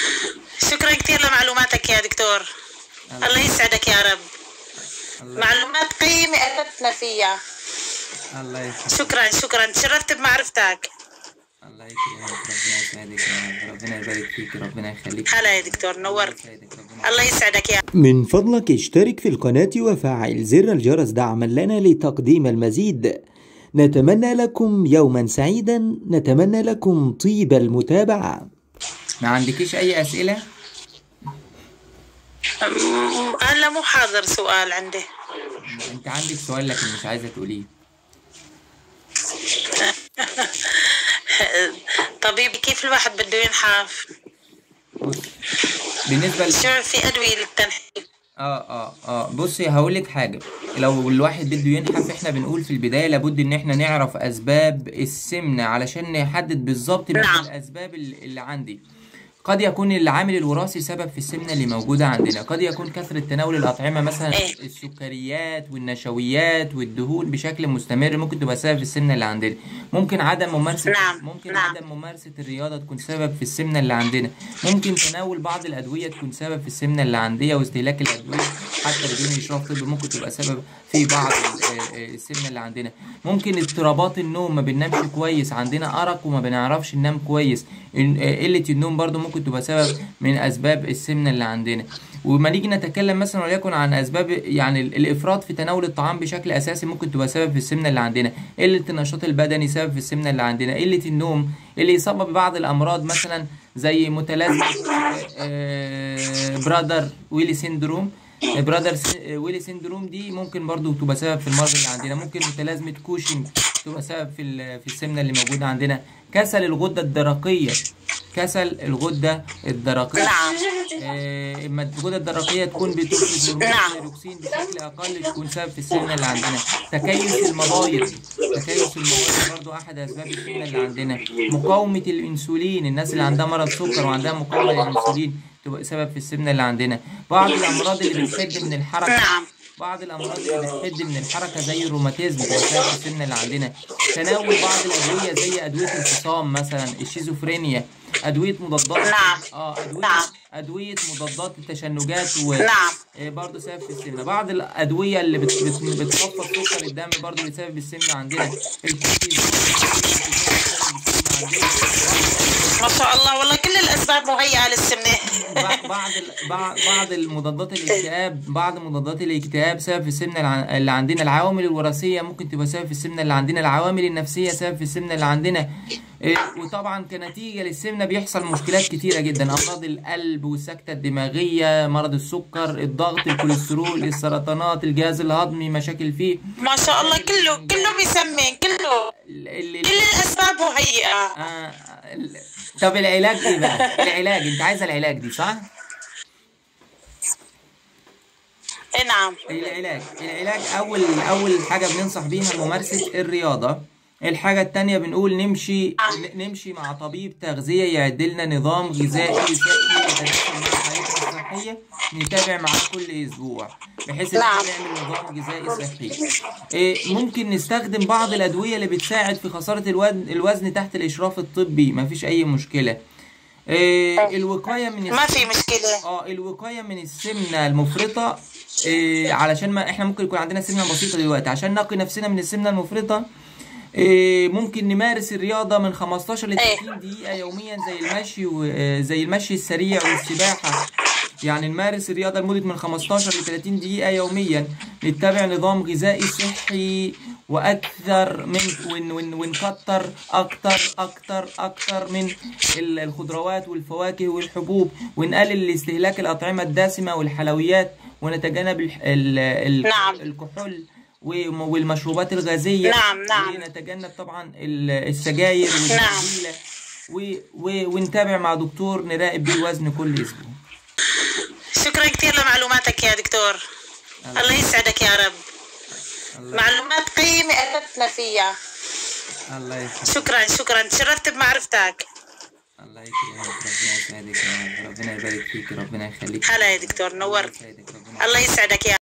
شكرا كثير لمعلوماتك يا دكتور الله يسعدك يا رب الله معلومات قيمة أفدتنا فيها الله يسعدك شكرا شكرا تشرفت بمعرفتك الله يكرمك ربنا يسعدك يا رب ربنا يبارك فيك ربنا يخليك هلا يا دكتور نورت الله يسعدك ربنا الله يسعدك يا من فضلك اشترك في القناة وفعل زر الجرس دعما لنا لتقديم المزيد نتمنى لكم يوما سعيدا نتمنى لكم طيب المتابعة ما عندكيش اي اسئله أم- هلا مو حاضر سؤال عندي انت عندك سؤال لكن مش عايزه تقوليه طبيب كيف الواحد بده ينحف بص بالنسبه ل... شو في أدوية للتنحيف اه اه اه بصي هقول لك حاجه لو الواحد بده ينحف احنا بنقول في البدايه لابد ان احنا نعرف اسباب السمنه علشان نحدد بالظبط ما نعم. الاسباب ال- اللي عندي قد يكون العامل الوراثي سبب في السمنه اللي موجوده عندنا قد يكون كثره تناول الاطعمه مثلا إيه. السكريات والنشويات والدهون بشكل مستمر ممكن تبقى سبب في السمنه اللي عندنا ممكن عدم ممارسه نعم، ممكن نعم. عدم ممارسه الرياضه تكون سبب في السمنه اللي عندنا ممكن تناول بعض الادويه تكون سبب في السمنه اللي عندنا واستهلاك الادويه حتى بدون اشراف طبي ممكن تبقى سبب في بعض ال- آه، آه، السمنه اللي عندنا ممكن اضطرابات النوم ما بننامش كويس عندنا ارق وما بنعرفش ننام كويس إن- آه، قله النوم برضو ممكن تبقى سبب من اسباب السمنه اللي عندنا وما نيجي نتكلم مثلا وليكن عن اسباب يعني ال- الافراط في تناول الطعام بشكل اساسي ممكن تبقى سبب في السمنه اللي عندنا قله النشاط البدني سبب في السمنه اللي عندنا قله النوم اللي يصاب ببعض الامراض مثلا زي متلازمه آه، برادر ويلي سيندروم برادر سي- ويلي سيندروم دي ممكن برضو تبقى سبب في المرض اللي عندنا ممكن متلازمه كوشنج تبقى سبب في ال- في السمنه اللي موجوده عندنا كسل الغده الدرقيه كسل الغده الدرقيه نعم آه، اما الغده الدرقيه تكون بتفرز هرمون نعم. الثيروكسين بشكل اقل تكون سبب في السمنه اللي عندنا تكيس المبايض تكيس المبايض برضو احد اسباب السمنه اللي عندنا مقاومه الانسولين الناس اللي عندها مرض سكر وعندها مقاومه للانسولين تبقى سبب في السمنه اللي عندنا بعض الامراض اللي بتحد من الحركه نعم. بعض الامراض اللي بتحد من الحركه زي الروماتيزم تبقى سبب في السمنه اللي عندنا تناول بعض الادويه زي ادويه الفصام مثلا الشيزوفرينيا ادويه مضادات نعم. اه ادويه نعم. ادويه مضادات التشنجات و نعم. آه، برضه سبب في السمنه بعض الادويه اللي بت... بت... بتخفض سكر الدم برضه بسبب السمنه عندنا الكورتيزون ما شاء الله والله كل الأسباب مهيئة للسمنة بعض بعض ال- بعض بعض المضادات الاكتئاب بعض مضادات الاكتئاب سبب في السمنه الع- اللي عندنا العوامل الوراثيه ممكن تبقى سبب في السمنه اللي عندنا العوامل النفسيه سبب في السمنه اللي عندنا إيه، وطبعا كنتيجه للسمنه بيحصل مشكلات كتيره جدا امراض القلب والسكته الدماغيه مرض السكر الضغط الكوليسترول السرطانات الجهاز الهضمي مشاكل فيه ما شاء الله كله كله بيسمن كله ال- ال- كل الأسباب مهيئة آه ال- طب العلاج ايه بقى العلاج انت عايزه العلاج دي صح إيه نعم العلاج العلاج اول اول حاجه بننصح بيها ممارسه الرياضه الحاجة التانية بنقول نمشي ن- نمشي مع طبيب تغذية يعدلنا نظام غذائي صحي يتناسب مع حياتنا الصحية نتابع معاه كل أسبوع بحيث إن احنا نعم. نعمل نظام غذائي صحي. إيه، ممكن نستخدم بعض الأدوية اللي بتساعد في خسارة الوزن الوزن تحت الإشراف الطبي مفيش أي مشكلة. إيه، الوقاية من ما في مشكلة اه الوقايه من السمنه المفرطه إيه علشان ما احنا ممكن يكون عندنا سمنه بسيطه دلوقتي عشان نقي نفسنا من السمنه المفرطه إيه ممكن نمارس الرياضه من 15 ل 30 دقيقه يوميا زي المشي وزي المشي السريع والسباحه يعني نمارس الرياضه لمده من 15 ل 30 دقيقه يوميا نتبع نظام غذائي صحي واكثر من ون ون ونكتر اكتر اكتر اكتر من ال- الخضروات والفواكه والحبوب ونقلل استهلاك الاطعمه الدسمه والحلويات ونتجنب الح- ال- ال- نعم. الكحول وم- والمشروبات الغازيه نعم، نعم. ونتجنب طبعا ال- السجاير والنبيله و- و- ونتابع مع دكتور نراقب بيه الوزن كل اسبوع شكرا كثير لمعلوماتك يا دكتور الله يسعدك يا رب الله معلومات قيمة أفدتنا فيها الله يسعدك شكرا شكرا تشرفت بمعرفتك الله يكرمك ربنا يسعدك يا رب ربنا يبارك فيك ربنا يخليك هلا يا دكتور الله نورت يسعدك ربنا الله يسعدك يا